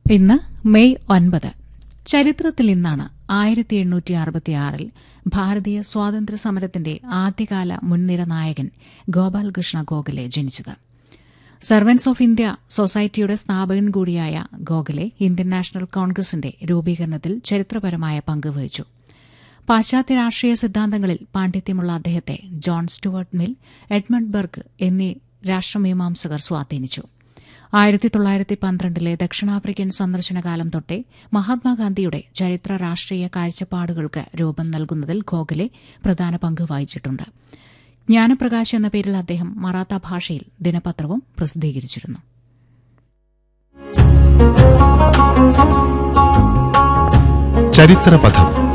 ഇന്ന് മെയ് ഒൻപത് ചരിത്രത്തിൽ ഇന്നാണ് ആയിരത്തി എണ്ണൂറ്റി അറുപത്തിയാറിൽ ഭാരതീയ സ്വാതന്ത്ര്യ സമരത്തിന്റെ ആദ്യകാല മുൻനിര നായകൻ ഗോപാൽകൃഷ്ണ ഗോഖലെ ജനിച്ചത് സർവന്റ്സ് ഓഫ് ഇന്ത്യ സൊസൈറ്റിയുടെ സ്ഥാപകൻ കൂടിയായ ഗോഖലെ ഇന്ത്യൻ നാഷണൽ കോൺഗ്രസിന്റെ രൂപീകരണത്തിൽ ചരിത്രപരമായ പങ്ക് വഹിച്ചു പാശ്ചാത്യ രാഷ്ട്രീയ സിദ്ധാന്തങ്ങളിൽ പാണ്ഡിത്യമുള്ള അദ്ദേഹത്തെ John Stuart Mill Edmund Burke എന്നീ രാഷ്ട്രമീമാംസകർ സ്വാധീനിച്ചു ആയിരത്തി തൊള്ളായിരത്തി പന്ത്രണ്ടിലെ ദക്ഷിണാഫ്രിക്കൻ സന്ദർശനകാലം തൊട്ടേ മഹാത്മാഗാന്ധിയുടെ ചരിത്ര രാഷ്ട്രീയ കാഴ്ചപ്പാടുകൾക്ക് രൂപം നൽകുന്നതിൽ ഗോഖലെ പ്രധാന പങ്ക് വഹിച്ചിട്ടുണ്ട് ജ്ഞാനപ്രകാശ് എന്ന പേരിൽ അദ്ദേഹം മറാത്ത ഭാഷയിൽ ദിനപത്രവും പ്രസിദ്ധീകരിച്ചിരുന്നു ചരിത്രപഥം